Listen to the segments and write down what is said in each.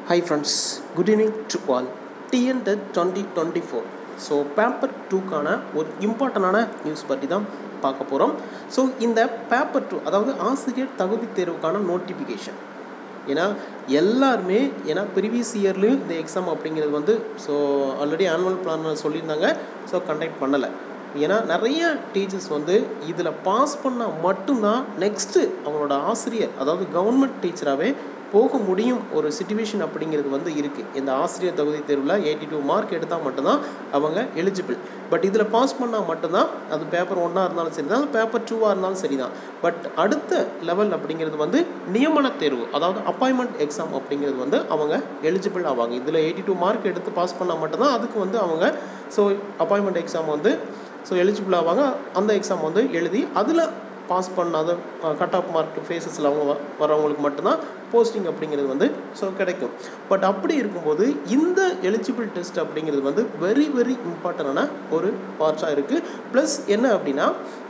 high friends good evening to all TN TET twenty twenty four so paper டூக்கான ஒரு இம்பார்ட்டண்டான news பற்றி தான் பார்க்க போகிறோம் ஸோ இந்த பேப்பர் டூ அதாவது ஆசிரியர் தகுதி தேர்வுக்கான நோட்டிஃபிகேஷன் ஏன்னா எல்லாருமே ஏன்னா ப்ரீவியஸ் இயர்லேயும் இந்த எக்ஸாம் அப்படிங்கிறது வந்து ஸோ ஆல்ரெடி ஆனுவல் பிளான் சொல்லியிருந்தாங்க ஸோ கண்டக்ட் பண்ணலை ஏன்னா நிறைய டீச்சர்ஸ் வந்து இதில் பாஸ் பண்ணால் மட்டும்தான் நெக்ஸ்ட்டு அவங்களோட ஆசிரியர் அதாவது கவர்மெண்ட் டீச்சராகவே போக முடியும் ஒரு சுச்சுவேஷன் அப்படிங்கிறது வந்து இருக்குது இந்த ஆசிரியர் தகுதி தேர்வில் எயிட்டி டூ மார்க் எடுத்தால் மட்டும்தான் அவங்க எலிஜிபிள் பட் இதில் பாஸ் பண்ணால் மட்டும்தான் அது பேப்பர் ஒன்னாக இருந்தாலும் சரி தான் பேப்பர் டூவாக இருந்தாலும் சரி தான் பட் அடுத்த லெவல் அப்படிங்கிறது வந்து நியமன தேர்வு அதாவது அப்பாயின்மெண்ட் எக்ஸாம் அப்படிங்கிறது வந்து அவங்க எலிஜிபிள் ஆவாங்க இதில் எயிட்டி டூ மார்க் எடுத்து பாஸ் பண்ணால் மட்டும்தான் அதுக்கு வந்து அவங்க ஸோ அப்பாயின்மெண்ட் எக்ஸாம் வந்து ஸோ எலிஜிபிள் ஆவாங்க அந்த எக்ஸாம் வந்து எழுதி அதில் பாஸ் பண்ணாத கட் ஆஃப் மார்க் ஃபேஸஸில் அவங்க வ- வரவங்களுக்கு மட்டும்தான் போஸ்டிங் அப்படிங்கிறது வந்து ஸோ கிடைக்கும் பட் அப்படி இருக்கும்போது இந்த எலிஜிபிள் டெஸ்ட் அப்படிங்கிறது வந்து வெரி வெரி இம்பார்ட்டண்டான ஒரு பார்ட்ஸாக இருக்குது ப்ளஸ் என்ன அப்படின்னா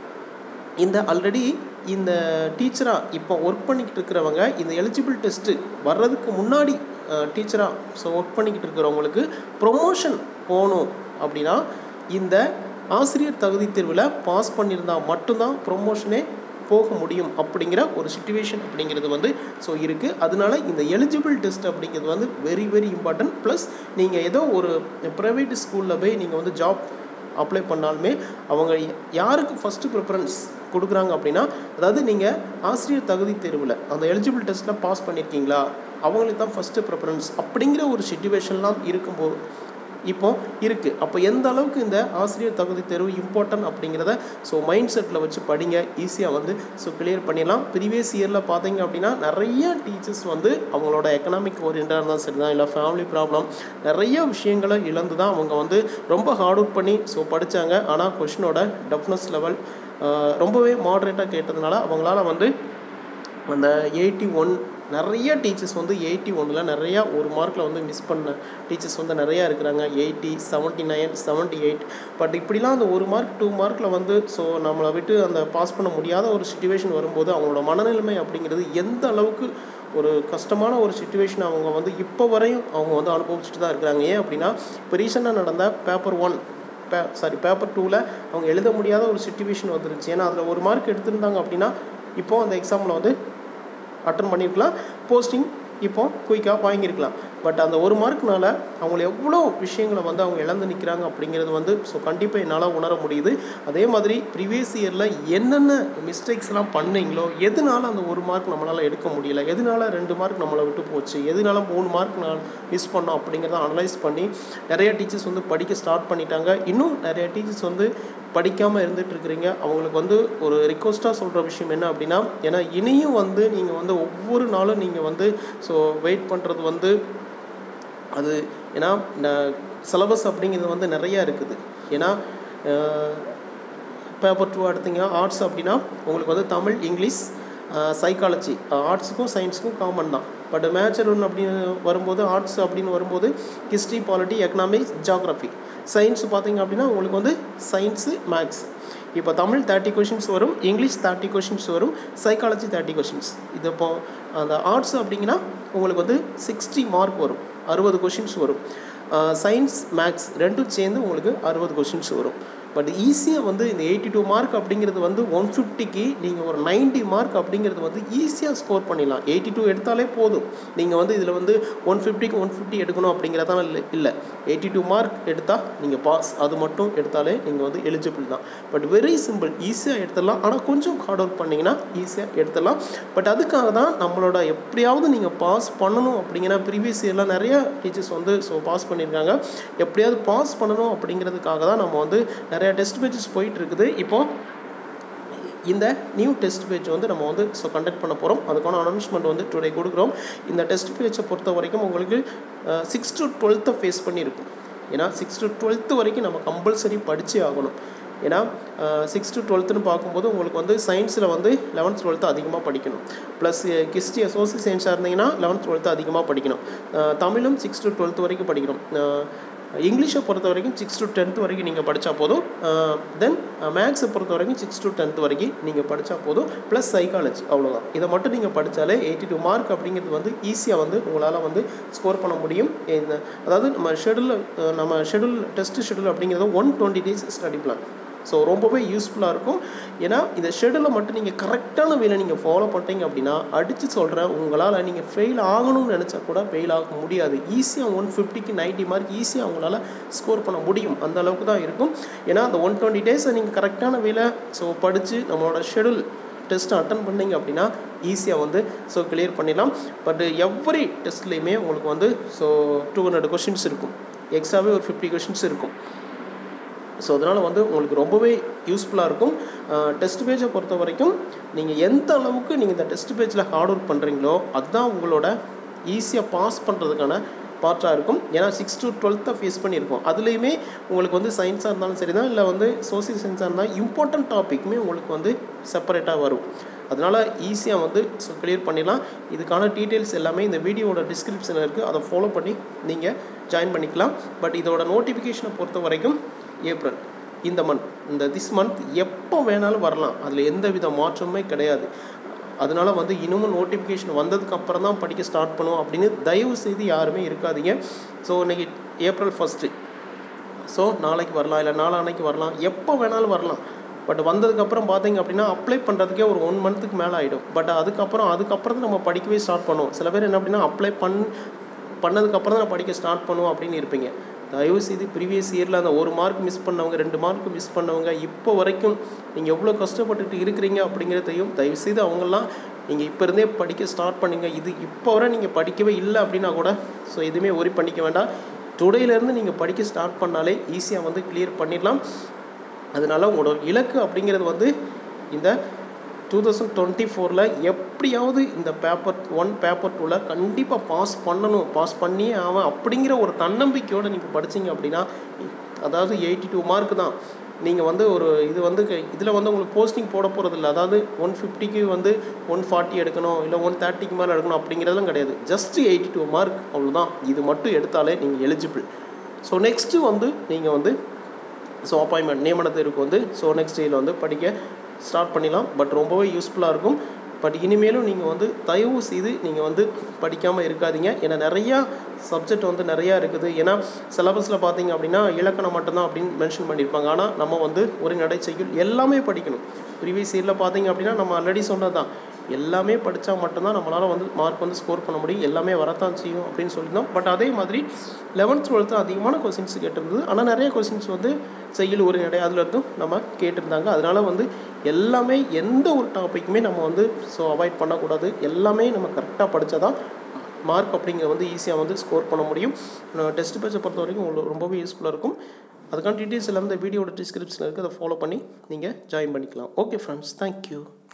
இந்த ஆல்ரெடி இந்த டீச்சராக இப்போ ஒர்க் பண்ணிக்கிட்டு இருக்கிறவங்க இந்த எலிஜிபிள் டெஸ்ட்டு வர்றதுக்கு முன்னாடி டீச்சராக ஸோ ஒர்க் பண்ணிக்கிட்டு இருக்கிறவங்களுக்கு ப்ரொமோஷன் போகணும் அப்படின்னா இந்த ஆசிரியர் தகுதி தேர்வில் பாஸ் பண்ணியிருந்தால் மட்டும்தான் ப்ரொமோஷனே போக முடியும் அப்படிங்கிற ஒரு சுச்சுவேஷன் அப்படிங்கிறது வந்து ஸோ இருக்குது அதனால இந்த எலிஜிபிள் டெஸ்ட் அப்படிங்கிறது வந்து வெரி வெரி இம்பார்ட்டன்ட் ப்ளஸ் நீங்கள் ஏதோ ஒரு ப்ரைவேட் ஸ்கூலில் போய் நீங்கள் வந்து ஜாப் அப்ளை பண்ணாலுமே அவங்க யாருக்கு ஃபஸ்ட்டு ப்ரிஃபரன்ஸ் கொடுக்குறாங்க அப்படின்னா அதாவது நீங்கள் ஆசிரியர் தகுதி தேர்வில் அந்த எலிஜிபிள் டெஸ்ட்டில் பாஸ் பண்ணியிருக்கீங்களா அவங்களுக்கு தான் ஃபஸ்ட்டு ப்ரிஃபரன்ஸ் அப்படிங்கிற ஒரு சுச்சுவேஷன்லாம் இருக்கும்போது இப்போ இருக்குது அப்போ எந்த அளவுக்கு இந்த ஆசிரியர் தகுதி தேர்வு இம்பார்ட்டன்ட் அப்படிங்கிறத ஸோ மைண்ட் செட்டில் வச்சு படிங்க ஈஸியாக வந்து ஸோ கிளியர் பண்ணிடலாம் ப்ரீவியஸ் இயரில் பார்த்தீங்க அப்படின்னா நிறைய டீச்சர்ஸ் வந்து அவங்களோட எக்கனாமிக் ஓரியண்டாக இருந்தாலும் சரி தான் இல்லை ஃபேமிலி ப்ராப்ளம் நிறைய விஷயங்களை இழந்து தான் அவங்க வந்து ரொம்ப ஹார்ட் ஒர்க் பண்ணி ஸோ படித்தாங்க ஆனால் கொஷினோட டஃப்னஸ் லெவல் ரொம்பவே மாட்ரேட்டாக கேட்டதுனால அவங்களால வந்து அந்த எயிட்டி ஒன் நிறைய டீச்சர்ஸ் வந்து எயிட்டி ஒன்னில் நிறையா ஒரு மார்க்கில் வந்து மிஸ் பண்ண டீச்சர்ஸ் வந்து நிறையா இருக்கிறாங்க eighty seventy nine seventy eight but இப்படிலாம் அந்த ஒரு மார்க் டூ மார்க்கில் வந்து ஸோ நம்மளை விட்டு அந்த பாஸ் பண்ண முடியாத ஒரு சுச்சுவேஷன் வரும்போது அவங்களோட மனநிலைமை அப்படிங்கிறது எந்த அளவுக்கு ஒரு கஷ்டமான ஒரு சுச்சுவேஷன் அவங்க வந்து இப்போ வரையும் அவங்க வந்து அனுபவிச்சுட்டு தான் இருக்கிறாங்க ஏன் அப்படின்னா இப்போ ரீசெண்டாக நடந்த பேப்பர் ஒன் பே சாரி பேப்பர் டூவில் அவங்க எழுத முடியாத ஒரு சுச்சுவேஷன் வந்துருச்சு ஏன்னா அதில் ஒரு மார்க் எடுத்திருந்தாங்க அப்படின்னா இப்போது அந்த எக்ஸாமில் வந்து அட்டன் பண்ணியிருக்கலாம் போஸ்டிங் இப்போ குயிக்காக வாங்கியிருக்கலாம் பட் அந்த ஒரு மார்க்னால அவங்க எவ்வளோ விஷயங்களை வந்து அவங்க இழந்து நிற்கிறாங்க அப்படிங்கிறது வந்து ஸோ கண்டிப்பாக என்னால் உணர முடியுது அதே மாதிரி ப்ரீவியஸ் இயரில் என்னென்ன மிஸ்டேக்ஸ்லாம் பண்ணீங்களோ எதனால அந்த ஒரு மார்க் நம்மளால் எடுக்க முடியல எதனால ரெண்டு மார்க் நம்மளை விட்டு போச்சு எதனால மூணு மார்க் நான் மிஸ் பண்ணோம் அப்படிங்கிறத அனலைஸ் பண்ணி நிறைய டீச்சர்ஸ் வந்து படிக்க ஸ்டார்ட் பண்ணிட்டாங்க இன்னும் நிறைய டீச்சர்ஸ் வந்து படிக்காமல் இருந்துட்டு இருக்கிறீங்க அவங்களுக்கு வந்து ஒரு ரிக்வஸ்ட்டாக சொல்கிற விஷயம் என்ன அப்படின்னா ஏன்னா இனியும் வந்து நீங்கள் வந்து ஒவ்வொரு நாளும் நீங்கள் வந்து ஸோ வெயிட் பண்ணுறது வந்து அது ஏன்னா சிலபஸ் அப்படிங்கிறது வந்து நிறையா இருக்குது ஏன்னா பேப்பர் டூ எடுத்தீங்க ஆர்ட்ஸ் அப்படின்னா உங்களுக்கு வந்து தமிழ் இங்கிலீஷ் சைக்காலஜி ஆர்ட்ஸுக்கும் சயின்ஸுக்கும் காமன் தான் பட் மேட்சர் ஒன்று அப்படின்னு வரும்போது ஆர்ட்ஸ் அப்படின்னு வரும்போது history polity economics geography science பார்த்தீங்க அப்படின்னா உங்களுக்கு வந்து சயின்ஸு மேக்ஸ் இப்போ தமிழ் தேர்ட்டி கொஷின்ஸ் வரும் இங்கிலீஷ் தேர்ட்டி கொஷின்ஸ் வரும் சைக்காலஜி தேர்ட்டி கொஷின்ஸ் இது இப்போ அந்த ஆர்ட்ஸ் அப்படிங்கன்னா உங்களுக்கு வந்து சிக்ஸ்டி மார்க் வரும் அறுபது கொஷின்ஸ் வரும் சயின்ஸ் மேக்ஸ் ரெண்டும் சேர்ந்து உங்களுக்கு அறுபது கொஷின்ஸ் வரும் பட் ஈஸியாக வந்து இந்த எயிட்டி டூ மார்க் அப்படிங்கிறது வந்து ஒன் ஃபிஃப்டிக்கு நீங்கள் ஒரு 90 மார்க் அப்படிங்கிறது வந்து ஈஸியாக ஸ்கோர் பண்ணிடலாம் எயிட்டி டூ எடுத்தாலே போதும் நீங்கள் வந்து இதில் வந்து ஒன் ஃபிஃப்டிக்கு ஒன் ஃபிஃப்டி எடுக்கணும் அப்படிங்கிறதான் இல்லை இல்லை எயிட்டி டூ மார்க் எடுத்தால் நீங்கள் பாஸ் அது மட்டும் எடுத்தாலே நீங்கள் வந்து எலிஜிபிள் தான் பட் வெரி சிம்பிள் ஈஸியாக எடுத்துடலாம் ஆனால் கொஞ்சம் ஹார்ட் ஒர்க் பண்ணிங்கன்னா ஈஸியாக எடுத்துடலாம் பட் அதுக்காக தான் நம்மளோட எப்படியாவது நீங்கள் பாஸ் பண்ணணும் அப்படிங்கிற ப்ரீவியஸ் இயர்லாம் நிறைய டீச்சர்ஸ் வந்து ஸோ பாஸ் பண்ணியிருக்காங்க எப்படியாவது பாஸ் பண்ணணும் அப்படிங்கிறதுக்காக தான் நம்ம வந்து நிறைய டெஸ்ட் பேஜஸ் போயிட்டு இருக்குது இப்போது இந்த நியூ டெஸ்ட் பேஜ் வந்து நம்ம வந்து ஸோ கண்டக்ட் பண்ண போகிறோம் அதுக்கான அனௌன்ஸ்மெண்ட் வந்து டுடே கொடுக்குறோம் இந்த டெஸ்ட் பேஜை பொறுத்த வரைக்கும் உங்களுக்கு சிக்ஸ் டு டுவெல்த்தை ஃபேஸ் பண்ணியிருக்கும் ஏன்னா சிக்ஸ் டு டுவெல்த்து வரைக்கும் நம்ம கம்பல்சரி படிச்சே ஆகணும் ஏன்னா சிக்ஸ் டு டுவெல்த்துன்னு பார்க்கும்போது உங்களுக்கு வந்து சயின்ஸில் வந்து லெவன்த் டுவெல்த்து அதிகமாக படிக்கணும் ப்ளஸ் ஹிஸ்ட்ரி சோசியல் சயின்ஸாக இருந்தீங்கன்னா லெவன்த் டுவெல்த்து அதிகமாக படிக்கணும் அஹ் தமிழும் சிக்ஸ் டு டுவெல்த் வரைக்கும் படிக்கணும் இங்கிலீஷை பொறுத்த வரைக்கும் சிக்ஸ் டு டென்த் வரைக்கும் நீங்கள் படித்தா போதும் தென் மேக்ஸை பொறுத்த வரைக்கும் சிக்ஸ் டு டென்த் வரைக்கும் நீங்கள் படித்தா போதும் ப்ளஸ் சைக்காலஜி அவ்வளோதான் இதை மட்டும் நீங்கள் படித்தாலே எயிட்டி டூ மார்க் அப்படிங்கிறது வந்து ஈஸியாக வந்து உங்களால் வந்து ஸ்கோர் பண்ண முடியும் இந்த அதாவது நம்ம ஷெடியூல் நம்ம ஷெடியூல் டெஸ்ட் ஷெடியூல் அப்படிங்கிறது one twenty days study plan so ரொம்பவே யூஸ்ஃபுல்லாக இருக்கும் ஏன்னா இந்த ஷெடியூலை மட்டும் நீங்கள் கரெக்டான வேலை நீங்கள் ஃபாலோ பண்ணிட்டீங்க அப்படின்னா அடித்து சொல்கிறேன் உங்களால் நீங்கள் ஃபெயில் ஆகணும்னு நினச்சா கூட ஃபெயில் ஆக முடியாது ஈஸியாக ஒன் ஃபிஃப்டிக்கு நைன்ட்டி மார்க் ஈஸியாக உங்களால் ஸ்கோர் பண்ண முடியும் அந்த அளவுக்கு தான் இருக்கும் ஏன்னா அந்த ஒன் டுவெண்ட்டி டேஸை நீங்கள் கரெக்டான வேலை ஸோ படித்து நம்மளோட ஷெடியூல் டெஸ்ட்டை அட்டன் பண்ணீங்க அப்படின்னா ஈஸியாக வந்து ஸோ கிளியர் பண்ணிடலாம் பட் எவ்ரி டெஸ்ட்லேயுமே உங்களுக்கு வந்து ஸோ டூ ஹண்ட்ரட் கொஷின்ஸ் இருக்கும் எக்ஸ்ட்ராவே ஒரு ஃபிஃப்டி கொஷின்ஸ் இருக்கும் ஸோ அதனால் வந்து உங்களுக்கு ரொம்பவே யூஸ்ஃபுல்லாக இருக்கும் டெஸ்ட் பேஜை பொறுத்த வரைக்கும் நீங்கள் எந்த அளவுக்கு நீங்கள் இந்த டெஸ்ட் பேஜில் ஹார்ட் ஒர்க் பண்ணுறீங்களோ அதுதான் உங்களோட ஈஸியாக பாஸ் பண்ணுறதுக்கான பார்ட்டாக இருக்கும் ஏன்னா சிக்ஸ் டு டுவெல்த்தை ஃபேஸ் பண்ணியிருக்கோம் அதுலேயுமே உங்களுக்கு வந்து சயின்ஸாக இருந்தாலும் சரி தான் இல்லை வந்து சோசியல் சயின்ஸாக இருந்தால் இம்பார்ட்டன்ட் டாப்பிக்குமே உங்களுக்கு வந்து செப்பரேட்டாக வரும் அதனால் ஈஸியாக வந்து ஸோ கிளியர் பண்ணிடலாம் இதுக்கான டீட்டெயில்ஸ் எல்லாமே இந்த வீடியோட டிஸ்கிரிப்ஷனில் இருக்குது அதை ஃபாலோ பண்ணி நீங்கள் ஜாயின் பண்ணிக்கலாம் பட் இதோட நோட்டிஃபிகேஷனை பொறுத்த வரைக்கும் ஏப்ரல் இந்த மந்த் இந்த திஸ் மந்த் எப்போ வேணாலும் வரலாம் அதில் எந்த வித மாற்றமே கிடையாது அதனால் வந்து இன்னமும் நோட்டிஃபிகேஷன் வந்ததுக்கு அப்புறம் தான் படிக்க ஸ்டார்ட் பண்ணுவோம் அப்படின்னு தயவு செய்து யாருமே இருக்காதீங்க ஸோ இன்றைக்கி ஏப்ரல் ஃபஸ்ட்டு ஸோ நாளைக்கு வரலாம் இல்லை நாளான்னைக்கு வரலாம் எப்போ வேணாலும் வரலாம் பட் வந்ததுக்கப்புறம் பார்த்தீங்க அப்படின்னா அப்ளை பண்ணுறதுக்கே ஒரு ஒன் மந்த்துக்கு மேலே ஆகிடும் பட் அதுக்கப்புறம் அதுக்கப்புறம் தான் நம்ம படிக்கவே ஸ்டார்ட் பண்ணுவோம் சில பேர் என்ன அப்படின்னா அப்ளை பண் பண்ணதுக்கப்புறம் தான் நான் படிக்க ஸ்டார்ட் பண்ணுவோம் அப்படின்னு இருப்பீங்க தயவு செய்து ப்ரீவியஸ் இயரில் அந்த ஒரு மார்க் மிஸ் பண்ணவங்க ரெண்டு மார்க் மிஸ் பண்ணவங்க இப்போ வரைக்கும் நீங்கள் எவ்வளோ கஷ்டப்பட்டுட்டு இருக்கிறீங்க அப்படிங்கிறதையும் தயவு செய்து அவங்கெல்லாம் நீங்கள் இப்போ இருந்தே படிக்க ஸ்டார்ட் பண்ணுங்கள் இது இப்போ வரை நீங்கள் படிக்கவே இல்லை அப்படின்னா கூட ஸோ எதுவுமே ஒரி பண்ணிக்க வேண்டாம் டுடேலேருந்து நீங்கள் படிக்க ஸ்டார்ட் பண்ணாலே ஈஸியாக வந்து கிளியர் பண்ணிடலாம் அதனால் உங்களோட இலக்கு அப்படிங்கிறது வந்து இந்த டூ தௌசண்ட் டுவெண்ட்டி ஃபோரில் எப்படியாவது இந்த பேப்பர் ஒன் பேப்பர் டூவில் கண்டிப்பாக பாஸ் பண்ணணும் பாஸ் பண்ணியே ஆவன் அப்படிங்கிற ஒரு தன்னம்பிக்கையோடு நீங்கள் படிச்சீங்க அப்படின்னா அதாவது எயிட்டி டூ மார்க் தான் நீங்கள் வந்து ஒரு இது வந்து இதில் வந்து உங்களுக்கு போஸ்டிங் போட போகிறது இல்லை அதாவது ஒன் ஃபிஃப்டிக்கு வந்து ஒன் ஃபார்ட்டி எடுக்கணும் இல்லை ஒன் தேர்ட்டிக்கு மேலே எடுக்கணும் அப்படிங்கிறதெல்லாம் கிடையாது ஜஸ்ட் எயிட்டி டூ மார்க் அவ்வளோதான் இது மட்டும் எடுத்தாலே நீங்கள் எலிஜிபிள் ஸோ நெக்ஸ்ட்டு வந்து நீங்கள் வந்து ஸோ அப்பாயின்மெண்ட் நியமன தேர்வுக்கு வந்து ஸோ நெக்ஸ்ட் இதில் வந்து படிக்க ஸ்டார்ட் பண்ணிடலாம் பட் ரொம்பவே யூஸ்ஃபுல்லாக இருக்கும் பட் இனிமேலும் நீங்கள் வந்து தயவு செய்து நீங்கள் வந்து படிக்காமல் இருக்காதீங்க ஏன்னா நிறையா சப்ஜெக்ட் வந்து நிறையா இருக்குது ஏன்னா சிலபஸில் பார்த்தீங்க அப்படின்னா இலக்கணம் மட்டும்தான் அப்படின்னு மென்ஷன் பண்ணியிருப்பாங்க ஆனால் நம்ம வந்து ஒரு நடை செய்யுள் எல்லாமே படிக்கணும் ப்ரீவியஸ் இயரில் பார்த்தீங்க அப்படின்னா நம்ம ஆல்ரெடி சொன்னது தான் எல்லாமே படித்தா மட்டும்தான் நம்மளால் வந்து மார்க் வந்து ஸ்கோர் பண்ண முடியும் எல்லாமே வரத்தான் செய்யும் அப்படின்னு சொல்லியிருந்தோம் பட் அதே மாதிரி லெவன்த் டுவெல்த்து அதிகமான கொஸ்டின்ஸ் கேட்டிருந்தது ஆனால் நிறைய கொஸ்டின்ஸ் வந்து செய்யல் ஒரு நடை அதில் இருந்தும் நம்ம கேட்டிருந்தாங்க அதனால் வந்து எல்லாமே எந்த ஒரு டாப்பிக்குமே நம்ம வந்து ஸோ அவாய்ட் பண்ணக்கூடாது எல்லாமே நம்ம கரெக்டாக படித்தா தான் மார்க் அப்படிங்கிற வந்து ஈஸியாக வந்து ஸ்கோர் பண்ண முடியும் டெஸ்ட் பேஜை பொறுத்த வரைக்கும் உங்களுக்கு ரொம்பவே யூஸ்ஃபுல்லாக இருக்கும் அதுக்கான டீட்டெயில்ஸ் எல்லாம் இந்த வீடியோட டிஸ்கிரிப்ஷனில் இருக்குது அதை ஃபாலோ பண்ணி நீங்கள் ஜாயின் பண்ணிக்கலாம் ஓகே ஃப்ரெண்ட்ஸ் தேங்க்யூ